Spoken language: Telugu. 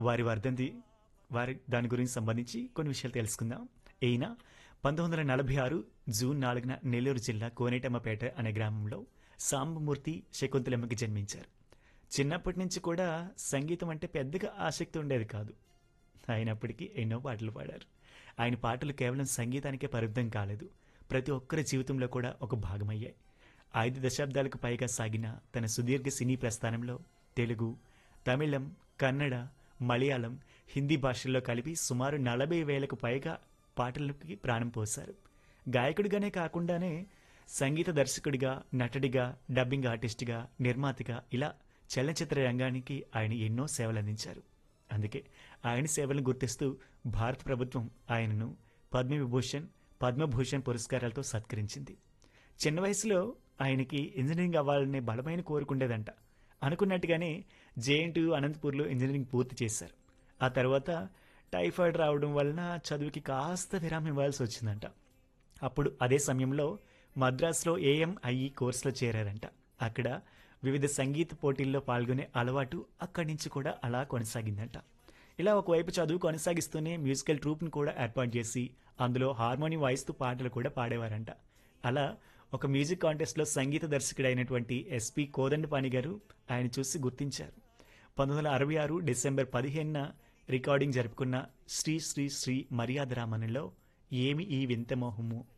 వారి వర్ధంతి వారి దాని గురించి సంబంధించి కొన్ని విషయాలు తెలుసుకుందాం ఈయన పంతొమ్మిది వందల నలభై ఆరు జూన్ నాలుగున నెల్లూరు జిల్లా కోనేటమ్మపేట అనే గ్రామంలో సాంబమూర్తి శకుంతలమ్మకి జన్మించారు చిన్నప్పటి నుంచి కూడా సంగీతం అంటే పెద్దగా ఆసక్తి ఉండేది కాదు అయినప్పటికీ ఎన్నో పాటలు పాడారు ఆయన పాటలు కేవలం సంగీతానికే పరిమితం కాలేదు ప్రతి ఒక్కరి జీవితంలో కూడా ఒక భాగమయ్యాయి ఐదు దశాబ్దాలకు పైగా సాగిన తన సుదీర్ఘ సినీ ప్రస్థానంలో తెలుగు తమిళం కన్నడ మలయాళం హిందీ భాషల్లో కలిపి సుమారు నలభై వేలకు పైగా పాటలకి ప్రాణం పోశారు గాయకుడిగానే కాకుండానే సంగీత దర్శకుడిగా నటుడిగా డబ్బింగ్ ఆర్టిస్ట్గా నిర్మాతగా ఇలా చలనచిత్ర రంగానికి ఆయన ఎన్నో సేవలు అందించారు అందుకే ఆయన సేవలను గుర్తిస్తూ భారత ప్రభుత్వం ఆయనను పద్మవిభూషణ్ పద్మభూషణ్ పురస్కారాలతో సత్కరించింది చిన్న వయసులో ఆయనకి ఇంజనీరింగ్ అవ్వాలనే బలమైన కోరుకుండేదంట అనుకున్నట్టుగానే జేఎన్టీ అనంతపూర్లో ఇంజనీరింగ్ పూర్తి చేశారు ఆ తర్వాత టైఫాయిడ్ రావడం వలన చదువుకి కాస్త విరామం ఇవ్వాల్సి వచ్చిందంట అప్పుడు అదే సమయంలో మద్రాసులో ఏఎంఐఈ కోర్సులో చేరారంట అక్కడ వివిధ సంగీత పోటీల్లో పాల్గొనే అలవాటు అక్కడి నుంచి కూడా అలా కొనసాగిందంట ఇలా ఒకవైపు చదువు కొనసాగిస్తూనే మ్యూజికల్ ట్రూప్ను కూడా ఏర్పాటు చేసి అందులో హార్మోని వాయిస్తూ పాటలు కూడా పాడేవారంట అలా ఒక మ్యూజిక్ కాంటెస్ట్లో సంగీత దర్శకుడైనటువంటి ఎస్పి కోదండపాణి గారు ఆయన చూసి గుర్తించారు పంతొమ్మిది వందల అరవై ఆరు డిసెంబర్ పదిహేనున రికార్డింగ్ జరుపుకున్న శ్రీ శ్రీ శ్రీ మర్యాద రామన్లో ఏమి ఈ వింత మోహము